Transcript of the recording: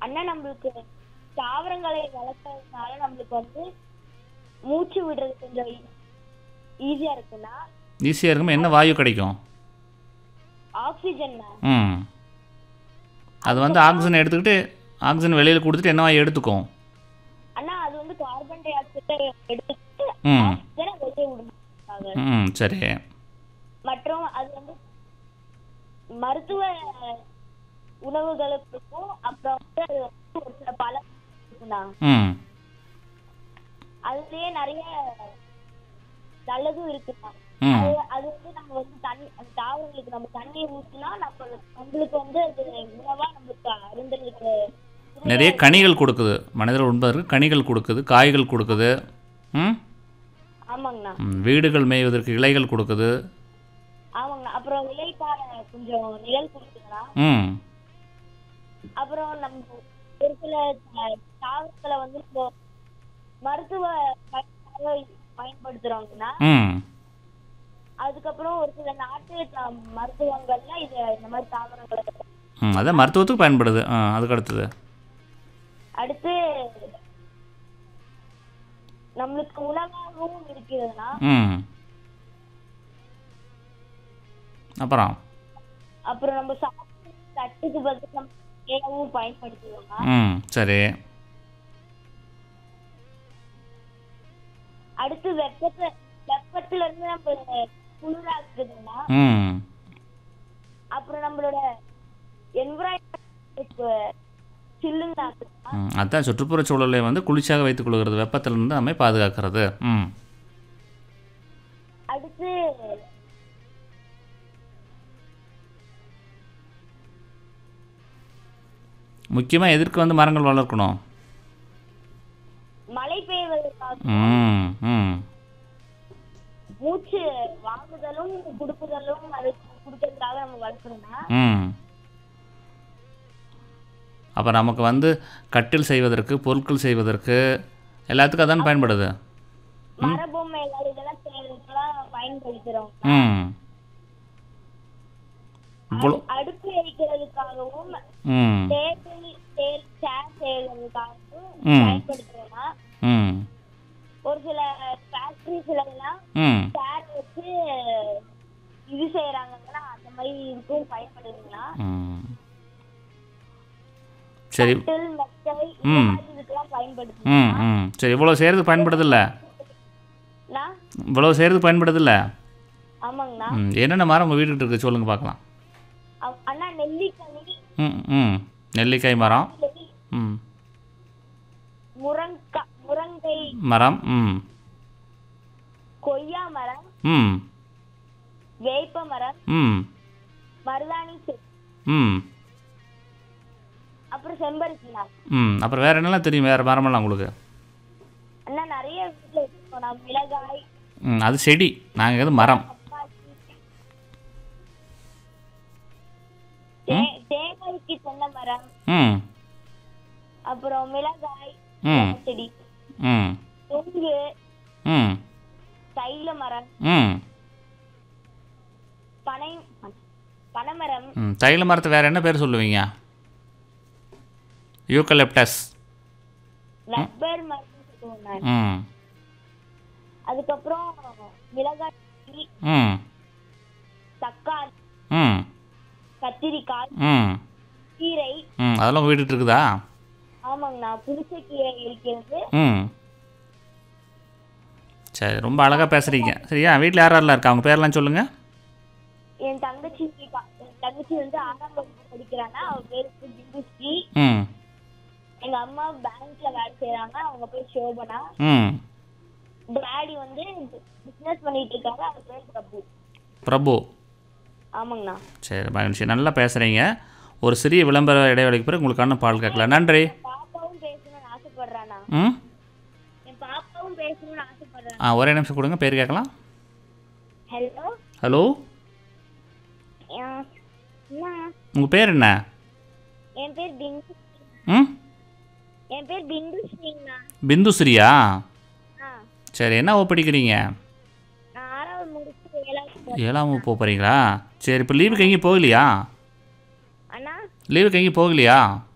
அண்ணா நம்மளுக்கு தாவரங்களை வளர்க்கறதுனால நம்மளுக்கு வந்து மூச்சு விடுறது கொஞ்சம் ஈஸியா இருக்குன்னா ஈஸியாக இருக்குமா என்ன வாயு கிடைக்கும் ஆக்சிஜன் மேம் ம் அது வந்து ஆக்சிஜன் எடுத்துக்கிட்டு ஆக்சிஜன் வெளியில் கொடுத்துட்டு என்ன வாயு எடுத்துக்கும் அண்ணா அது வந்து கார்பன் டை ஆக்சைடை எடுத்துட்டு ம் ஆக்சிஜனை வெளியே விடுறாங்க ம் சரி மற்றும் அது வந்து மருத்துவ உணவுகளுக்கும் அப்புறம் வந்து அது வந்து ஒரு சில பல இருக்குண்ணா ம் அதுலயே நிறைய நல்லதும் இருக்குண்ணா ம் அது அது வந்து நம்ம வந்து தண்ணி அந்த தாவரங்களுக்கு நம்ம தண்ணி ஊற்றினா நம்ம நம்மளுக்கு வந்து அது உணவா நம்மளுக்கு அருந்தலுக்கு நிறைய கனிகள் கொடுக்குது மனிதர்கள் உண்பதற்கு கனிகள் கொடுக்குது காய்கள் கொடுக்குது ம் ஆமாங்கண்ணா ம், வீடுகள் மேய்வதற்கு இலைகள் கொடுக்குது ஆமாங்கண்ணா அப்புறம் இலைப்பாறை கொஞ்சம் நிழல் கொடுக்குதுண்ணா ம் அப்புறம் நம்ம ஒரு சில த- தாவரங்களை வந்து இப்போ மருத்துவ பயன்பாடுக்காக பயன்படுத்துறோங்கன்னா ம் அதுக்கப்புறம் ஒரு சில நாட்டு த- மருத்துவங்கள்ல இது இந்த மாதிரி தாவரங்களை ம் அதான் மருத்துவத்துக்கு பயன்படுது ஆ அதுக்கு அடுத்தது அடுத்து நம்மளுக்கு உணவாகவும் இருக்கிறதுனா ம் அப்புறம் அப்புறம் நம்ம சாப்பிட்டு தட்டுக்கு பதில் நம்ம ஏகவும் பயன்படுத்துவோம்னா ம் சரி அடுத்து வெப்பத்தை வெப்பத்துல இருந்து நம்ம குளிராக்குதுன்னா ம் அப்புறம் நம்மளோட என்விரான்மெண்ட் சில்லுன்னு ஆக்குதுன்னா ம் அதான் சுற்றுப்புறச் சூழலை வந்து குளிர்ச்சியாக வைத்துக் கொள்கிறது வெப்பத்திலிருந்து நம்மை பாதுகாக்கிறது ம் அடுத்து முக்கியமாக எதற்கு வந்து மரங்கள் வளர்க்கணும் மழை பெய்வதற்காக ம் ம் மூச்சு வாங்குதலும் கொடுக்குதலும் அது கொடுக்கறதுக்காக நம்ம வளர்க்கணும்னா ம் அப்போ நமக்கு வந்து கட்டில் செய்வதற்கு பொருட்கள் செய்வதற்கு எல்லாத்துக்கும் அதான் பயன்படுது மரபொம்மைகள் இதெல்லாம் செய்யறதுக்கெல்லாம் பயன்படுத்துறோம் ம் இவ்வளோ அடுப்பு எரிக்கிறதுக்காகவும் ம் டேபிள் சேர் சேர் செய்யறதுக்காகவும் ம். பயன்படுத்துறோம்னா ம் ஒரு சில ஃபேக்டரிஸ்ல எல்லாம் ம் சேர் வச்சு இது செய்யறாங்கன்னா அந்த மாதிரி இதுக்கும் பயன்படுதுங்களா ம் சரி கட்டில் மெத்தை இந்த ம். மாதிரி இதுக்கெல்லாம் பயன்படுது ம் ம் சரி இவ்வளோ செய்கிறதுக்கு பயன்படுதில்ல நான் இவ்வளோ செய்கிறதுக்கு பயன்படுதில்ல ஆமாங்கண்ணா ம் என்னென்ன மரம் உங்கள் வீட்டுக்கிட்ட இருக்குது சொல்லுங்கள் பார்க்கலாம் அவ்- அண்ணா நெல்லிக்கனி ம் ம் நெல்லிக்காய் மரம் ம் முருங்கா முருங்கை மரம் ம் கொய்யா மரம் ம் வேப்ப மரம் ம் மருதாணி செடி ம் அப்புறம் செம்பருத்தினா ம் அப்புறம் வேறு என்னெல்லாம் தெரியும் வேறு மரமெல்லாம் உங்களுக்கு அண்ணா நிறைய வீட்டுல வச்சிருக்கோம் நான் மிளகாய் ம் அது செடி நாங்கள் எது மரம் தக்காளி தே- தேங்காய்க்கு தென்னை மரம் ம் அப்புறம் மிளகாய் ம் செடி ம் நுங்கு ம் தைல மரம் ம் பனை பனைமரம் ம் தைல மரத்தை வேறு என்ன பேர் சொல்லுவீங்க யூக்கலிப்டஸ் ரப்பர் மரம் சொல்லுவோம் நான். ம் அதுக்கப்புறம் மிளகாய் செடி, ம் தக்காளி ம் கத்திரிக்காய் ம் கீரை ம் அதெல்லாம் உங்கள் வீட்டுக்கு இருக்குதா ஆமாங்கண்ணா புளிச்ச கீரை இருக்கிறது ம் சரி ரொம்ப அழகாக பேசுகிறீங்க சரியா வீட்டில் யார் யாரெல்லாம் இருக்கா அவங்க பேர்லாம் சொல்லுங்கள் என் தங்கச்சி இருக்கா. என் தங்கச்சி வந்து ஆறாம் வகுப்பு படிக்கிறாங்க அவ பேருக்கு பிந்துஸ்ரீ ம் எங்க அம்மா பேங்க்ல வேலை செய்யறாங்க அவங்க பேர் சோபனா ம் டாடி வந்து பிசினஸ் பண்ணிட்டு இருக்காங்க அவங்க பேர் பிரபு பிரபு ஆமாங்கண்ணா சரி மகிழ்ச்சி நல்லா பேசுகிறீங்க ஒரு சிறிய விளம்பர இடைவெளிக்கு பிறகு உங்களுக்கான பால் கேட்கலாம் நன்றி பாப்பாவும் பேசணும்னு ஆசைப்படுறானா ம் என் பாப்பாவும் பேசணும்னு ஆசைப்படுறாங்க ஆ ஒரே நிமிஷம் கொடுங்க பேர் கேட்கலாம் ஹலோ ஹலோ அண்ணா உங்கள் பேர் என்ன என் பேர் பிந்து ம் என் பேர் பிந்து ஸ்ரீங்கண்ணா பிந்துஸ்ரீயா ஆ சரி என்ன ஓ படிக்கிறீங்க நான் ஆறாவது முடிச்சு ஏழாவது ஏழாம் வகுப்பு போக போகிறீங்களா சரி இப்போ லீவுக்கு எங்கேயும் போகலையா அண்ணா லீவுக்கு எங்கேயும் போகலையா